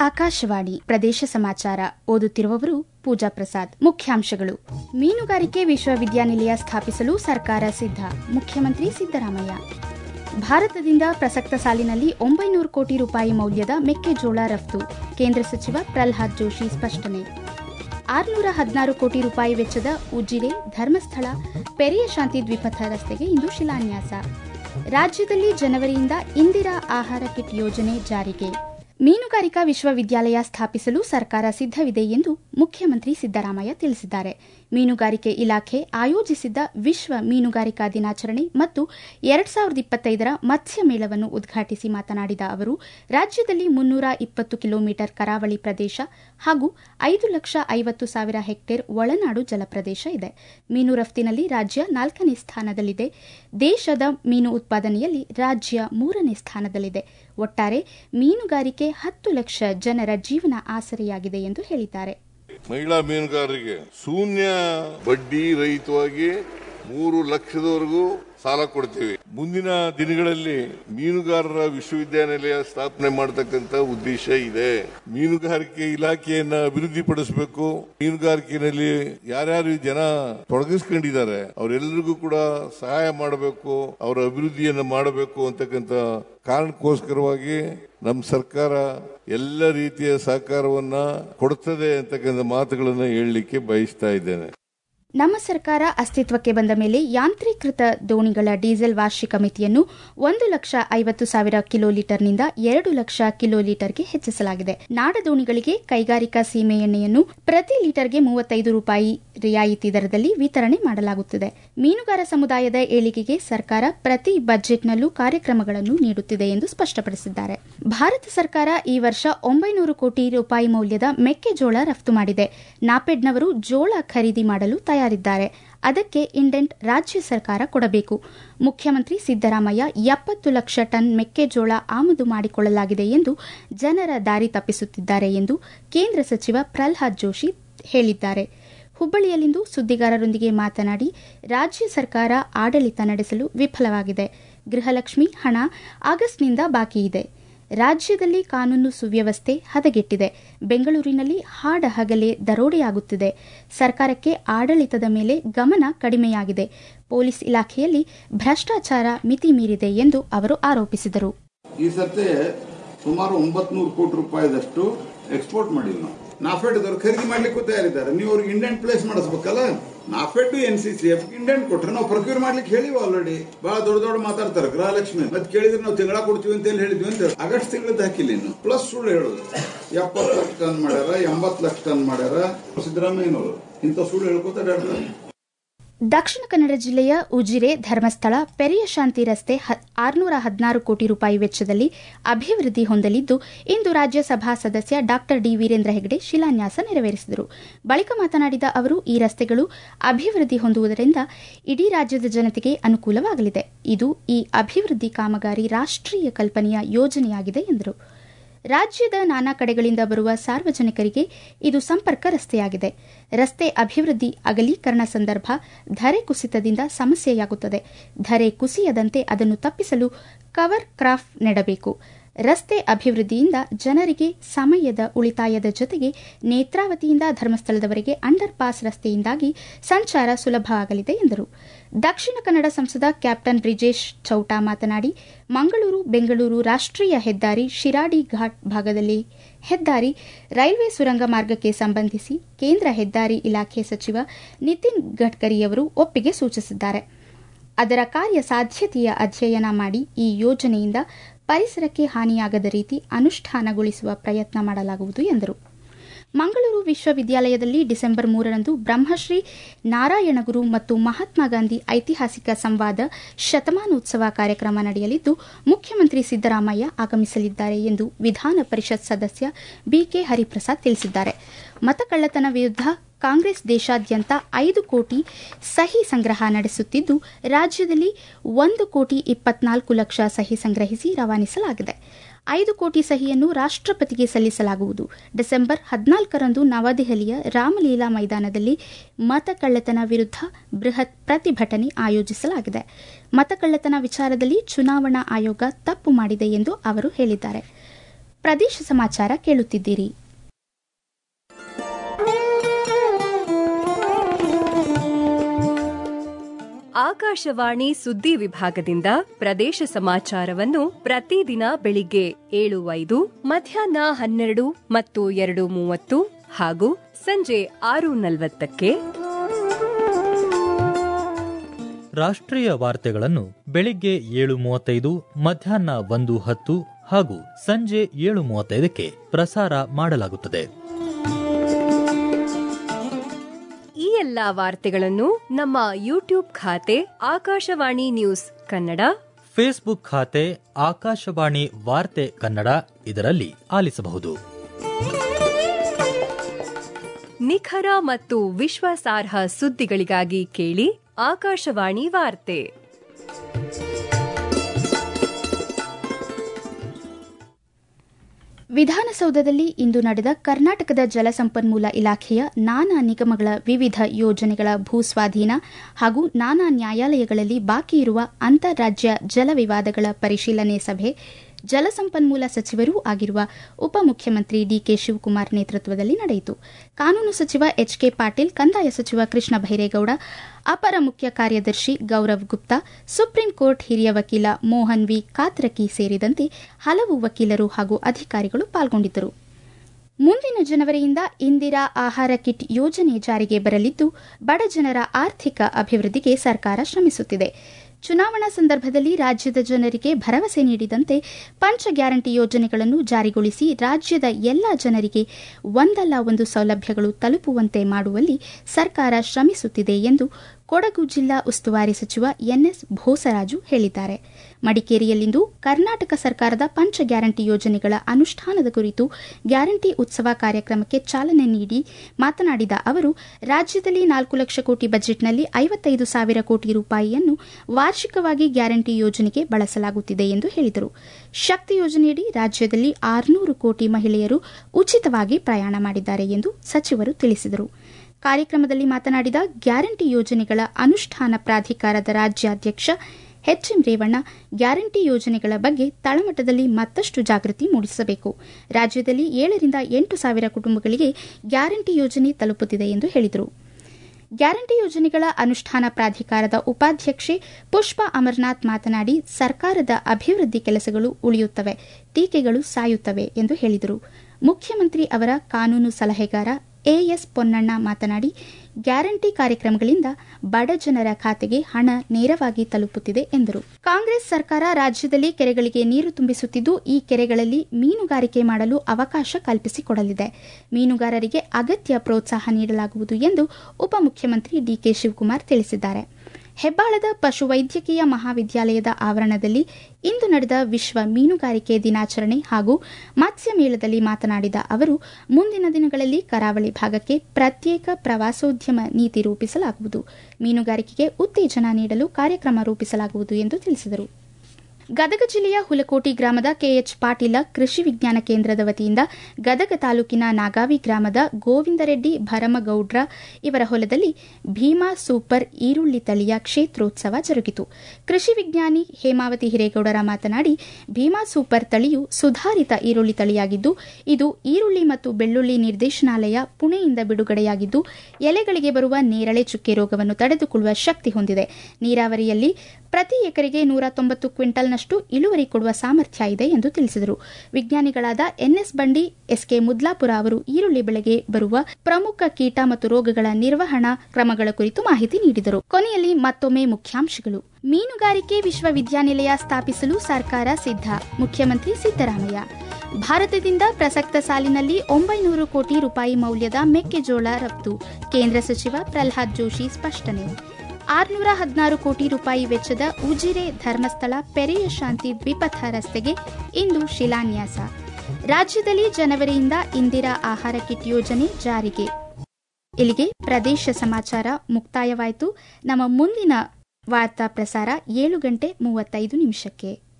ಆಕಾಶವಾಣಿ ಪ್ರದೇಶ ಸಮಾಚಾರ ಓದುತ್ತಿರುವವರು ಪೂಜಾ ಪ್ರಸಾದ್ ಮುಖ್ಯಾಂಶಗಳು ಮೀನುಗಾರಿಕೆ ವಿಶ್ವವಿದ್ಯಾನಿಲಯ ಸ್ಥಾಪಿಸಲು ಸರ್ಕಾರ ಸಿದ್ಧ ಮುಖ್ಯಮಂತ್ರಿ ಸಿದ್ದರಾಮಯ್ಯ ಭಾರತದಿಂದ ಪ್ರಸಕ್ತ ಸಾಲಿನಲ್ಲಿ ಒಂಬೈನೂರು ಕೋಟಿ ರೂಪಾಯಿ ಮೌಲ್ಯದ ಮೆಕ್ಕೆಜೋಳ ರಫ್ತು ಕೇಂದ್ರ ಸಚಿವ ಪ್ರಲ್ಹಾದ್ ಜೋಶಿ ಸ್ಪಷ್ಟನೆ ಆರುನೂರ ಹದಿನಾರು ಕೋಟಿ ರೂಪಾಯಿ ವೆಚ್ಚದ ಉಜಿರೆ ಧರ್ಮಸ್ಥಳ ಪೆರಿಯ ಶಾಂತಿ ದ್ವಿಪಥ ರಸ್ತೆಗೆ ಇಂದು ಶಿಲಾನ್ಯಾಸ ರಾಜ್ಯದಲ್ಲಿ ಜನವರಿಯಿಂದ ಇಂದಿರಾ ಆಹಾರ ಕಿಟ್ ಯೋಜನೆ ಜಾರಿಗೆ ಮೀನುಗಾರಿಕಾ ವಿಶ್ವವಿದ್ಯಾಲಯ ಸ್ಥಾಪಿಸಲು ಸರ್ಕಾರ ಸಿದ್ದವಿದೆ ಎಂದು ಮುಖ್ಯಮಂತ್ರಿ ಸಿದ್ದರಾಮಯ್ಯ ತಿಳಿಸಿದ್ದಾರೆ ಮೀನುಗಾರಿಕೆ ಇಲಾಖೆ ಆಯೋಜಿಸಿದ್ದ ವಿಶ್ವ ಮೀನುಗಾರಿಕಾ ದಿನಾಚರಣೆ ಮತ್ತು ಎರಡ್ ಸಾವಿರದ ಇಪ್ಪತ್ತೈದರ ಮತ್ಸ್ಯ ಮೇಳವನ್ನು ಉದ್ಘಾಟಿಸಿ ಮಾತನಾಡಿದ ಅವರು ರಾಜ್ಯದಲ್ಲಿ ಮುನ್ನೂರ ಇಪ್ಪತ್ತು ಕಿಲೋಮೀಟರ್ ಕರಾವಳಿ ಪ್ರದೇಶ ಹಾಗೂ ಐದು ಲಕ್ಷ ಐವತ್ತು ಸಾವಿರ ಹೆಕ್ಟೇರ್ ಒಳನಾಡು ಜಲಪ್ರದೇಶ ಇದೆ ಮೀನು ರಫ್ತಿನಲ್ಲಿ ರಾಜ್ಯ ನಾಲ್ಕನೇ ಸ್ಥಾನದಲ್ಲಿದೆ ದೇಶದ ಮೀನು ಉತ್ಪಾದನೆಯಲ್ಲಿ ರಾಜ್ಯ ಮೂರನೇ ಸ್ಥಾನದಲ್ಲಿದೆ ಒಟ್ಟಾರೆ ಮೀನುಗಾರಿಕೆ ಹತ್ತು ಲಕ್ಷ ಜನರ ಜೀವನ ಆಸರೆಯಾಗಿದೆ ಎಂದು ಹೇಳಿದ್ದಾರೆ ಮಹಿಳಾ ಮೀನುಗಾರರಿಗೆ ಶೂನ್ಯ ಬಡ್ಡಿ ರಹಿತವಾಗಿ ಮೂರು ಲಕ್ಷದವರೆಗೂ ಸಾಲ ಕೊಡ್ತೀವಿ ಮುಂದಿನ ದಿನಗಳಲ್ಲಿ ಮೀನುಗಾರರ ವಿಶ್ವವಿದ್ಯಾನಿಲಯ ಸ್ಥಾಪನೆ ಮಾಡತಕ್ಕಂತ ಉದ್ದೇಶ ಇದೆ ಮೀನುಗಾರಿಕೆ ಇಲಾಖೆಯನ್ನ ಅಭಿವೃದ್ಧಿಪಡಿಸಬೇಕು ಮೀನುಗಾರಿಕೆಯಲ್ಲಿ ಯಾರ್ಯಾರು ಜನ ತೊಡಗಿಸ್ಕೊಂಡಿದ್ದಾರೆ ಅವರೆಲ್ಲರಿಗೂ ಕೂಡ ಸಹಾಯ ಮಾಡಬೇಕು ಅವರ ಅಭಿವೃದ್ಧಿಯನ್ನ ಮಾಡಬೇಕು ಅಂತಕ್ಕಂಥ ಕಾರಣಕ್ಕೋಸ್ಕರವಾಗಿ ನಮ್ಮ ಸರ್ಕಾರ ಎಲ್ಲ ರೀತಿಯ ಸಹಕಾರವನ್ನ ಕೊಡುತ್ತದೆ ಅಂತಕ್ಕಂಥ ಮಾತುಗಳನ್ನ ಹೇಳಲಿಕ್ಕೆ ಬಯಸ್ತಾ ಇದ್ದೇನೆ ನಮ್ಮ ಸರ್ಕಾರ ಅಸ್ತಿತ್ವಕ್ಕೆ ಬಂದ ಮೇಲೆ ಯಾಂತ್ರೀಕೃತ ದೋಣಿಗಳ ಡೀಸೆಲ್ ವಾರ್ಷಿಕ ಮಿತಿಯನ್ನು ಒಂದು ಲಕ್ಷ ಐವತ್ತು ಸಾವಿರ ಕಿಲೋ ಲೀಟರ್ನಿಂದ ಎರಡು ಲಕ್ಷ ಕಿಲೋ ಲೀಟರ್ಗೆ ಹೆಚ್ಚಿಸಲಾಗಿದೆ ನಾಡ ದೋಣಿಗಳಿಗೆ ಕೈಗಾರಿಕಾ ಸೀಮೆ ಎಣ್ಣೆಯನ್ನು ಪ್ರತಿ ಲೀಟರ್ಗೆ ಮೂವತ್ತೈದು ರೂಪಾಯಿ ರಿಯಾಯಿತಿ ದರದಲ್ಲಿ ವಿತರಣೆ ಮಾಡಲಾಗುತ್ತಿದೆ ಮೀನುಗಾರ ಸಮುದಾಯದ ಏಳಿಗೆಗೆ ಸರ್ಕಾರ ಪ್ರತಿ ಬಜೆಟ್ನಲ್ಲೂ ಕಾರ್ಯಕ್ರಮಗಳನ್ನು ನೀಡುತ್ತಿದೆ ಎಂದು ಸ್ಪಷ್ಟಪಡಿಸಿದ್ದಾರೆ ಭಾರತ ಸರ್ಕಾರ ಈ ವರ್ಷ ಒಂಬೈನೂರು ಕೋಟಿ ರೂಪಾಯಿ ಮೌಲ್ಯದ ಮೆಕ್ಕೆಜೋಳ ರಫ್ತು ಮಾಡಿದೆ ನಾಪೆಡ್ನವರು ಜೋಳ ಖರೀದಿ ಮಾಡಲು ತಯಾರಿದ್ದಾರೆ ಅದಕ್ಕೆ ಇಂಡೆಂಟ್ ರಾಜ್ಯ ಸರ್ಕಾರ ಕೊಡಬೇಕು ಮುಖ್ಯಮಂತ್ರಿ ಸಿದ್ದರಾಮಯ್ಯ ಎಪ್ಪತ್ತು ಲಕ್ಷ ಟನ್ ಮೆಕ್ಕೆಜೋಳ ಆಮದು ಮಾಡಿಕೊಳ್ಳಲಾಗಿದೆ ಎಂದು ಜನರ ದಾರಿ ತಪ್ಪಿಸುತ್ತಿದ್ದಾರೆ ಎಂದು ಕೇಂದ್ರ ಸಚಿವ ಪ್ರಲ್ಹಾದ್ ಜೋಶಿ ಹೇಳಿದ್ದಾರೆ ಹುಬ್ಬಳ್ಳಿಯಲ್ಲಿಂದು ಸುದ್ದಿಗಾರರೊಂದಿಗೆ ಮಾತನಾಡಿ ರಾಜ್ಯ ಸರ್ಕಾರ ಆಡಳಿತ ನಡೆಸಲು ವಿಫಲವಾಗಿದೆ ಗೃಹಲಕ್ಷ್ಮಿ ಹಣ ಆಗಸ್ಟ್ನಿಂದ ಬಾಕಿ ಇದೆ ರಾಜ್ಯದಲ್ಲಿ ಕಾನೂನು ಸುವ್ಯವಸ್ಥೆ ಹದಗೆಟ್ಟಿದೆ ಬೆಂಗಳೂರಿನಲ್ಲಿ ಹಾಡ ಹಗಲೇ ದರೋಡೆಯಾಗುತ್ತಿದೆ ಸರ್ಕಾರಕ್ಕೆ ಆಡಳಿತದ ಮೇಲೆ ಗಮನ ಕಡಿಮೆಯಾಗಿದೆ ಪೊಲೀಸ್ ಇಲಾಖೆಯಲ್ಲಿ ಭ್ರಷ್ಟಾಚಾರ ಮಿತಿ ಮೀರಿದೆ ಎಂದು ಅವರು ಆರೋಪಿಸಿದರು ಈ ಸರ್ತಿ ಸುಮಾರು ಒಂಬತ್ನೂರು ಕೋಟಿ ರೂಪಾಯಿದಷ್ಟು ಎಕ್ಸ್ಪೋರ್ಟ್ ಮಾಡಿಲ್ಲ ನಾವು ನಾಫೆಡ್ದವ್ರು ಖರೀದಿ ಮಾಡ್ಲಿಕ್ಕೂ ತಯಾರಿದ್ದಾರೆ ನೀವು ಅವ್ರಿಗೆ ಇಂಡೆಂಟ್ ಪ್ಲೇಸ್ ಮಾಡಿಸ್ಬೇಕಲ್ಲ NAFED N C C F indent ಕೊಟ್ರೆ ನಾವು ಪ್ರೊಕ್ಯೂರ್ ಮಾಡ್ಲಿಕ್ಕೆ ಹೇಳಿವ ಆಲ್ರೆಡಿ ಬಹಳ ದೊಡ್ಡ ದೊಡ್ಡ ಮಾತಾಡ್ತಾರೆ ಗೃಹಲಕ್ಷ್ಮಿ ಮತ್ತೆ ಕೇಳಿದ್ರೆ ನಾವು ತಿಂಗಳ ಕೊಡ್ತೀವಿ ಅಂತ ಹೇಳಿ ಹೇಳಿದ್ವಿ ಅಂತ ಆಗಸ್ಟ್ ತಿಂಗಳದ್ದು ಹಾಕಿಲ್ಲ ಇನ್ನು ಪ್ಲಸ್ ಸುಳ್ಳು ಹೇಳೋದು ಎಪ್ಪತ್ತು ಲಕ್ಷ ಟನ್ ಮಾಡ್ಯಾರ ಎಂಬತ್ತು ಲಕ್ಷ ಟನ್ ಮಾಡ್ಯಾರ ಸಿದ್ದರಾಮಯ್ಯನವರು ಇಂಥ ಸುಳ್ಳು ಹೇಳ್ಕೊತ ಅಡ್ಡಾಡ್ತಾರೆ ದಕ್ಷಿಣ ಕನ್ನಡ ಜಿಲ್ಲೆಯ ಉಜಿರೆ ಧರ್ಮಸ್ಥಳ ಪೆರಿಯ ಶಾಂತಿ ರಸ್ತೆ ಆರುನೂರ ಹದಿನಾರು ಕೋಟಿ ರೂಪಾಯಿ ವೆಚ್ಚದಲ್ಲಿ ಅಭಿವೃದ್ಧಿ ಹೊಂದಲಿದ್ದು ಇಂದು ರಾಜ್ಯಸಭಾ ಸದಸ್ಯ ಡಾ ಡಿ ವೀರೇಂದ್ರ ಹೆಗಡೆ ಶಿಲಾನ್ಯಾಸ ನೆರವೇರಿಸಿದರು ಬಳಿಕ ಮಾತನಾಡಿದ ಅವರು ಈ ರಸ್ತೆಗಳು ಅಭಿವೃದ್ಧಿ ಹೊಂದುವುದರಿಂದ ಇಡೀ ರಾಜ್ಯದ ಜನತೆಗೆ ಅನುಕೂಲವಾಗಲಿದೆ ಇದು ಈ ಅಭಿವೃದ್ಧಿ ಕಾಮಗಾರಿ ರಾಷ್ಟ್ರೀಯ ಕಲ್ಪನೆಯ ಯೋಜನೆಯಾಗಿದೆ ಎಂದರು ರಾಜ್ಯದ ನಾನಾ ಕಡೆಗಳಿಂದ ಬರುವ ಸಾರ್ವಜನಿಕರಿಗೆ ಇದು ಸಂಪರ್ಕ ರಸ್ತೆಯಾಗಿದೆ ರಸ್ತೆ ಅಭಿವೃದ್ಧಿ ಅಗಲೀಕರಣ ಸಂದರ್ಭ ಧರೆ ಕುಸಿತದಿಂದ ಸಮಸ್ಯೆಯಾಗುತ್ತದೆ ಧರೆ ಕುಸಿಯದಂತೆ ಅದನ್ನು ತಪ್ಪಿಸಲು ಕವರ್ ಕ್ರಾಫ್ಟ್ ನೆಡಬೇಕು ರಸ್ತೆ ಅಭಿವೃದ್ಧಿಯಿಂದ ಜನರಿಗೆ ಸಮಯದ ಉಳಿತಾಯದ ಜೊತೆಗೆ ನೇತ್ರಾವತಿಯಿಂದ ಧರ್ಮಸ್ಥಳದವರೆಗೆ ಅಂಡರ್ ಪಾಸ್ ರಸ್ತೆಯಿಂದಾಗಿ ಸಂಚಾರ ಸುಲಭವಾಗಲಿದೆ ಎಂದರು ದಕ್ಷಿಣ ಕನ್ನಡ ಸಂಸದ ಕ್ಯಾಪ್ಟನ್ ಬ್ರಿಜೇಶ್ ಚೌಟಾ ಮಾತನಾಡಿ ಮಂಗಳೂರು ಬೆಂಗಳೂರು ರಾಷ್ಟ್ರೀಯ ಹೆದ್ದಾರಿ ಶಿರಾಡಿ ಘಾಟ್ ಭಾಗದಲ್ಲಿ ಹೆದ್ದಾರಿ ರೈಲ್ವೆ ಸುರಂಗ ಮಾರ್ಗಕ್ಕೆ ಸಂಬಂಧಿಸಿ ಕೇಂದ್ರ ಹೆದ್ದಾರಿ ಇಲಾಖೆ ಸಚಿವ ನಿತಿನ್ ಗಡ್ಕರಿಯವರು ಒಪ್ಪಿಗೆ ಸೂಚಿಸಿದ್ದಾರೆ ಅದರ ಕಾರ್ಯ ಸಾಧ್ಯತೆಯ ಅಧ್ಯಯನ ಮಾಡಿ ಈ ಯೋಜನೆಯಿಂದ ಪರಿಸರಕ್ಕೆ ಹಾನಿಯಾಗದ ರೀತಿ ಅನುಷ್ಠಾನಗೊಳಿಸುವ ಪ್ರಯತ್ನ ಮಾಡಲಾಗುವುದು ಎಂದರು ಮಂಗಳೂರು ವಿಶ್ವವಿದ್ಯಾಲಯದಲ್ಲಿ ಡಿಸೆಂಬರ್ ಮೂರರಂದು ಬ್ರಹ್ಮಶ್ರೀ ನಾರಾಯಣಗುರು ಮತ್ತು ಮಹಾತ್ಮ ಗಾಂಧಿ ಐತಿಹಾಸಿಕ ಸಂವಾದ ಶತಮಾನೋತ್ಸವ ಕಾರ್ಯಕ್ರಮ ನಡೆಯಲಿದ್ದು ಮುಖ್ಯಮಂತ್ರಿ ಸಿದ್ದರಾಮಯ್ಯ ಆಗಮಿಸಲಿದ್ದಾರೆ ಎಂದು ವಿಧಾನ ಪರಿಷತ್ ಸದಸ್ಯ ಬಿಕೆ ಹರಿಪ್ರಸಾದ್ ತಿಳಿಸಿದ್ದಾರೆ ಮತಕಳ್ಳತನ ವಿರುದ್ಧ ಕಾಂಗ್ರೆಸ್ ದೇಶಾದ್ಯಂತ ಐದು ಕೋಟಿ ಸಹಿ ಸಂಗ್ರಹ ನಡೆಸುತ್ತಿದ್ದು ರಾಜ್ಯದಲ್ಲಿ ಒಂದು ಕೋಟಿ ಇಪ್ಪತ್ನಾಲ್ಕು ಲಕ್ಷ ಸಹಿ ಸಂಗ್ರಹಿಸಿ ರವಾನಿಸಲಾಗಿದೆ ಐದು ಕೋಟಿ ಸಹಿಯನ್ನು ರಾಷ್ಟ್ರಪತಿಗೆ ಸಲ್ಲಿಸಲಾಗುವುದು ಡಿಸೆಂಬರ್ ಹದಿನಾಲ್ಕರಂದು ನವದೆಹಲಿಯ ರಾಮಲೀಲಾ ಮೈದಾನದಲ್ಲಿ ಮತಕಳ್ಳತನ ವಿರುದ್ಧ ಬೃಹತ್ ಪ್ರತಿಭಟನೆ ಆಯೋಜಿಸಲಾಗಿದೆ ಮತಕಳ್ಳತನ ವಿಚಾರದಲ್ಲಿ ಚುನಾವಣಾ ಆಯೋಗ ತಪ್ಪು ಮಾಡಿದೆ ಎಂದು ಅವರು ಹೇಳಿದ್ದಾರೆ ಪ್ರದೇಶ ಸಮಾಚಾರ ಕೇಳುತ್ತಿದ್ದೀರಿ ಆಕಾಶವಾಣಿ ಸುದ್ದಿ ವಿಭಾಗದಿಂದ ಪ್ರದೇಶ ಸಮಾಚಾರವನ್ನು ಪ್ರತಿದಿನ ಬೆಳಿಗ್ಗೆ ಏಳು ಐದು ಮಧ್ಯಾಹ್ನ ಹನ್ನೆರಡು ಮತ್ತು ಎರಡು ಮೂವತ್ತು ಹಾಗೂ ಸಂಜೆ ಆರು ನಲವತ್ತಕ್ಕೆ ರಾಷ್ಟ್ರೀಯ ವಾರ್ತೆಗಳನ್ನು ಬೆಳಿಗ್ಗೆ ಏಳು ಮೂವತ್ತೈದು ಮಧ್ಯಾಹ್ನ ಒಂದು ಹತ್ತು ಹಾಗೂ ಸಂಜೆ ಏಳು ಮೂವತ್ತೈದಕ್ಕೆ ಪ್ರಸಾರ ಮಾಡಲಾಗುತ್ತದೆ ಈ ಎಲ್ಲಾ ವಾರ್ತೆಗಳನ್ನು ನಮ್ಮ ಯೂಟ್ಯೂಬ್ ಖಾತೆ ಆಕಾಶವಾಣಿ ನ್ಯೂಸ್ ಕನ್ನಡ ಫೇಸ್ಬುಕ್ ಖಾತೆ ಆಕಾಶವಾಣಿ ವಾರ್ತೆ ಕನ್ನಡ ಇದರಲ್ಲಿ ಆಲಿಸಬಹುದು ನಿಖರ ಮತ್ತು ವಿಶ್ವಾಸಾರ್ಹ ಸುದ್ದಿಗಳಿಗಾಗಿ ಕೇಳಿ ಆಕಾಶವಾಣಿ ವಾರ್ತೆ ವಿಧಾನಸೌಧದಲ್ಲಿ ಇಂದು ನಡೆದ ಕರ್ನಾಟಕದ ಜಲಸಂಪನ್ಮೂಲ ಇಲಾಖೆಯ ನಾನಾ ನಿಗಮಗಳ ವಿವಿಧ ಯೋಜನೆಗಳ ಭೂಸ್ವಾಧೀನ ಹಾಗೂ ನಾನಾ ನ್ಯಾಯಾಲಯಗಳಲ್ಲಿ ಬಾಕಿ ಇರುವ ಅಂತಾರಾಜ್ಯ ಜಲ ವಿವಾದಗಳ ಪರಿಶೀಲನೆ ಸಭೆ ಜಲಸಂಪನ್ಮೂಲ ಸಚಿವರೂ ಆಗಿರುವ ಉಪಮುಖ್ಯಮಂತ್ರಿ ಡಿಕೆ ಶಿವಕುಮಾರ್ ನೇತೃತ್ವದಲ್ಲಿ ನಡೆಯಿತು ಕಾನೂನು ಸಚಿವ ಎಚ್ಕೆ ಪಾಟೀಲ್ ಕಂದಾಯ ಸಚಿವ ಕೃಷ್ಣ ಭೈರೇಗೌಡ ಅಪರ ಮುಖ್ಯ ಕಾರ್ಯದರ್ಶಿ ಗೌರವ್ ಗುಪ್ತಾ ಸುಪ್ರೀಂ ಕೋರ್ಟ್ ಹಿರಿಯ ವಕೀಲ ಮೋಹನ್ ವಿ ಕಾತ್ರಕಿ ಸೇರಿದಂತೆ ಹಲವು ವಕೀಲರು ಹಾಗೂ ಅಧಿಕಾರಿಗಳು ಪಾಲ್ಗೊಂಡಿದ್ದರು ಮುಂದಿನ ಜನವರಿಯಿಂದ ಇಂದಿರಾ ಆಹಾರ ಕಿಟ್ ಯೋಜನೆ ಜಾರಿಗೆ ಬರಲಿದ್ದು ಬಡಜನರ ಆರ್ಥಿಕ ಅಭಿವೃದ್ಧಿಗೆ ಸರ್ಕಾರ ಶ್ರಮಿಸುತ್ತಿದೆ ಚುನಾವಣಾ ಸಂದರ್ಭದಲ್ಲಿ ರಾಜ್ಯದ ಜನರಿಗೆ ಭರವಸೆ ನೀಡಿದಂತೆ ಪಂಚ ಗ್ಯಾರಂಟಿ ಯೋಜನೆಗಳನ್ನು ಜಾರಿಗೊಳಿಸಿ ರಾಜ್ಯದ ಎಲ್ಲ ಜನರಿಗೆ ಒಂದಲ್ಲ ಒಂದು ಸೌಲಭ್ಯಗಳು ತಲುಪುವಂತೆ ಮಾಡುವಲ್ಲಿ ಸರ್ಕಾರ ಶ್ರಮಿಸುತ್ತಿದೆ ಎಂದು ಕೊಡಗು ಜಿಲ್ಲಾ ಉಸ್ತುವಾರಿ ಸಚಿವ ಎನ್ಎಸ್ ಭೋಸರಾಜು ಹೇಳಿದ್ದಾರೆ ಮಡಿಕೇರಿಯಲ್ಲಿಂದು ಕರ್ನಾಟಕ ಸರ್ಕಾರದ ಪಂಚ ಗ್ಯಾರಂಟಿ ಯೋಜನೆಗಳ ಅನುಷ್ಠಾನದ ಕುರಿತು ಗ್ಯಾರಂಟಿ ಉತ್ಸವ ಕಾರ್ಯಕ್ರಮಕ್ಕೆ ಚಾಲನೆ ನೀಡಿ ಮಾತನಾಡಿದ ಅವರು ರಾಜ್ಯದಲ್ಲಿ ನಾಲ್ಕು ಲಕ್ಷ ಕೋಟಿ ಬಜೆಟ್ನಲ್ಲಿ ಐವತ್ತೈದು ಸಾವಿರ ಕೋಟಿ ರೂಪಾಯಿಯನ್ನು ವಾರ್ಷಿಕವಾಗಿ ಗ್ಯಾರಂಟಿ ಯೋಜನೆಗೆ ಬಳಸಲಾಗುತ್ತಿದೆ ಎಂದು ಹೇಳಿದರು ಶಕ್ತಿ ಯೋಜನೆಯಡಿ ರಾಜ್ಯದಲ್ಲಿ ಆರುನೂರು ಕೋಟಿ ಮಹಿಳೆಯರು ಉಚಿತವಾಗಿ ಪ್ರಯಾಣ ಮಾಡಿದ್ದಾರೆ ಎಂದು ಸಚಿವರು ತಿಳಿಸಿದರು ಕಾರ್ಯಕ್ರಮದಲ್ಲಿ ಮಾತನಾಡಿದ ಗ್ಯಾರಂಟಿ ಯೋಜನೆಗಳ ಅನುಷ್ಠಾನ ಪ್ರಾಧಿಕಾರದ ರಾಜ್ಯಾಧ್ಯಕ್ಷ ಎಚ್ಎಂ ರೇವಣ್ಣ ಗ್ಯಾರಂಟಿ ಯೋಜನೆಗಳ ಬಗ್ಗೆ ತಳಮಟ್ಟದಲ್ಲಿ ಮತ್ತಷ್ಟು ಜಾಗೃತಿ ಮೂಡಿಸಬೇಕು ರಾಜ್ಯದಲ್ಲಿ ಏಳರಿಂದ ಎಂಟು ಸಾವಿರ ಕುಟುಂಬಗಳಿಗೆ ಗ್ಯಾರಂಟಿ ಯೋಜನೆ ತಲುಪುತ್ತಿದೆ ಎಂದು ಹೇಳಿದರು ಗ್ಯಾರಂಟಿ ಯೋಜನೆಗಳ ಅನುಷ್ಠಾನ ಪ್ರಾಧಿಕಾರದ ಉಪಾಧ್ಯಕ್ಷೆ ಪುಷ್ಪಾ ಅಮರ್ನಾಥ್ ಮಾತನಾಡಿ ಸರ್ಕಾರದ ಅಭಿವೃದ್ಧಿ ಕೆಲಸಗಳು ಉಳಿಯುತ್ತವೆ ಟೀಕೆಗಳು ಸಾಯುತ್ತವೆ ಎಂದು ಹೇಳಿದರು ಮುಖ್ಯಮಂತ್ರಿ ಅವರ ಕಾನೂನು ಸಲಹೆಗಾರ ಎಎಸ್ ಪೊನ್ನಣ್ಣ ಮಾತನಾಡಿ ಗ್ಯಾರಂಟಿ ಕಾರ್ಯಕ್ರಮಗಳಿಂದ ಬಡ ಜನರ ಖಾತೆಗೆ ಹಣ ನೇರವಾಗಿ ತಲುಪುತ್ತಿದೆ ಎಂದರು ಕಾಂಗ್ರೆಸ್ ಸರ್ಕಾರ ರಾಜ್ಯದಲ್ಲಿ ಕೆರೆಗಳಿಗೆ ನೀರು ತುಂಬಿಸುತ್ತಿದ್ದು ಈ ಕೆರೆಗಳಲ್ಲಿ ಮೀನುಗಾರಿಕೆ ಮಾಡಲು ಅವಕಾಶ ಕಲ್ಪಿಸಿಕೊಡಲಿದೆ ಮೀನುಗಾರರಿಗೆ ಅಗತ್ಯ ಪ್ರೋತ್ಸಾಹ ನೀಡಲಾಗುವುದು ಎಂದು ಉಪಮುಖ್ಯಮಂತ್ರಿ ಡಿಕೆ ಶಿವಕುಮಾರ್ ತಿಳಿಸಿದ್ದಾರೆ ಹೆಬ್ಬಾಳದ ಪಶುವೈದ್ಯಕೀಯ ಮಹಾವಿದ್ಯಾಲಯದ ಆವರಣದಲ್ಲಿ ಇಂದು ನಡೆದ ವಿಶ್ವ ಮೀನುಗಾರಿಕೆ ದಿನಾಚರಣೆ ಹಾಗೂ ಮತ್ಸ್ಯ ಮೇಳದಲ್ಲಿ ಮಾತನಾಡಿದ ಅವರು ಮುಂದಿನ ದಿನಗಳಲ್ಲಿ ಕರಾವಳಿ ಭಾಗಕ್ಕೆ ಪ್ರತ್ಯೇಕ ಪ್ರವಾಸೋದ್ಯಮ ನೀತಿ ರೂಪಿಸಲಾಗುವುದು ಮೀನುಗಾರಿಕೆಗೆ ಉತ್ತೇಜನ ನೀಡಲು ಕಾರ್ಯಕ್ರಮ ರೂಪಿಸಲಾಗುವುದು ಎಂದು ತಿಳಿಸಿದರು ಗದಗ ಜಿಲ್ಲೆಯ ಹುಲಕೋಟಿ ಗ್ರಾಮದ ಕೆಎಚ್ ಪಾಟೀಲ ಕೃಷಿ ವಿಜ್ಞಾನ ಕೇಂದ್ರದ ವತಿಯಿಂದ ಗದಗ ತಾಲೂಕಿನ ನಾಗಾವಿ ಗ್ರಾಮದ ಗೋವಿಂದರೆಡ್ಡಿ ಭರಮಗೌಡ್ರ ಇವರ ಹೊಲದಲ್ಲಿ ಭೀಮಾ ಸೂಪರ್ ಈರುಳ್ಳಿ ತಳಿಯ ಕ್ಷೇತ್ರೋತ್ಸವ ಜರುಗಿತು ಕೃಷಿ ವಿಜ್ಞಾನಿ ಹೇಮಾವತಿ ಹಿರೇಗೌಡರ ಮಾತನಾಡಿ ಭೀಮಾ ಸೂಪರ್ ತಳಿಯು ಸುಧಾರಿತ ಈರುಳ್ಳಿ ತಳಿಯಾಗಿದ್ದು ಇದು ಈರುಳ್ಳಿ ಮತ್ತು ಬೆಳ್ಳುಳ್ಳಿ ನಿರ್ದೇಶನಾಲಯ ಪುಣೆಯಿಂದ ಬಿಡುಗಡೆಯಾಗಿದ್ದು ಎಲೆಗಳಿಗೆ ಬರುವ ನೇರಳೆ ಚುಕ್ಕೆ ರೋಗವನ್ನು ತಡೆದುಕೊಳ್ಳುವ ಶಕ್ತಿ ಹೊಂದಿದೆ ನೀರಾವರಿಯಲ್ಲಿ ಪ್ರತಿ ಎಕರೆಗೆ ನೂರ ತೊಂಬತ್ತು ಕ್ವಿಂಟಲ್ನಷ್ಟು ಇಳುವರಿ ಕೊಡುವ ಸಾಮರ್ಥ್ಯ ಇದೆ ಎಂದು ತಿಳಿಸಿದರು ವಿಜ್ಞಾನಿಗಳಾದ ಎನ್ಎಸ್ ಬಂಡಿ ಎಸ್ಕೆ ಮುದ್ಲಾಪುರ ಅವರು ಈರುಳ್ಳಿ ಬೆಳೆಗೆ ಬರುವ ಪ್ರಮುಖ ಕೀಟ ಮತ್ತು ರೋಗಗಳ ನಿರ್ವಹಣಾ ಕ್ರಮಗಳ ಕುರಿತು ಮಾಹಿತಿ ನೀಡಿದರು ಕೊನೆಯಲ್ಲಿ ಮತ್ತೊಮ್ಮೆ ಮುಖ್ಯಾಂಶಗಳು ಮೀನುಗಾರಿಕೆ ವಿಶ್ವವಿದ್ಯಾನಿಲಯ ಸ್ಥಾಪಿಸಲು ಸರ್ಕಾರ ಸಿದ್ಧ ಮುಖ್ಯಮಂತ್ರಿ ಸಿದ್ದರಾಮಯ್ಯ ಭಾರತದಿಂದ ಪ್ರಸಕ್ತ ಸಾಲಿನಲ್ಲಿ ಒಂಬೈನೂರು ಕೋಟಿ ರೂಪಾಯಿ ಮೌಲ್ಯದ ಮೆಕ್ಕೆಜೋಳ ರಫ್ತು ಕೇಂದ್ರ ಸಚಿವ ಪ್ರಲ್ಹಾದ್ ಜೋಶಿ ಸ್ಪಷ್ಟನೆ ಆರುನೂರ ಹದಿನಾರು ಕೋಟಿ ರೂಪಾಯಿ ವೆಚ್ಚದ ಉಜಿರೆ ಧರ್ಮಸ್ಥಳ ಪೆರೆಯ ಶಾಂತಿ ದ್ವಿಪಥ ರಸ್ತೆಗೆ ಇಂದು ಶಿಲಾನ್ಯಾಸ ರಾಜ್ಯದಲ್ಲಿ ಜನವರಿಯಿಂದ ಇಂದಿರಾ ಆಹಾರ ಕಿಟ್ ಯೋಜನೆ ಜಾರಿಗೆ ಇಲ್ಲಿಗೆ ಪ್ರದೇಶ ಸಮಾಚಾರ ಮುಕ್ತಾಯವಾಯಿತು ನಮ್ಮ ಮುಂದಿನ ವಾರ್ತಾ ಪ್ರಸಾರ ಏಳು ಗಂಟೆ ಮೂವತ್ತೈದು ನಿಮಿಷಕ್ಕೆ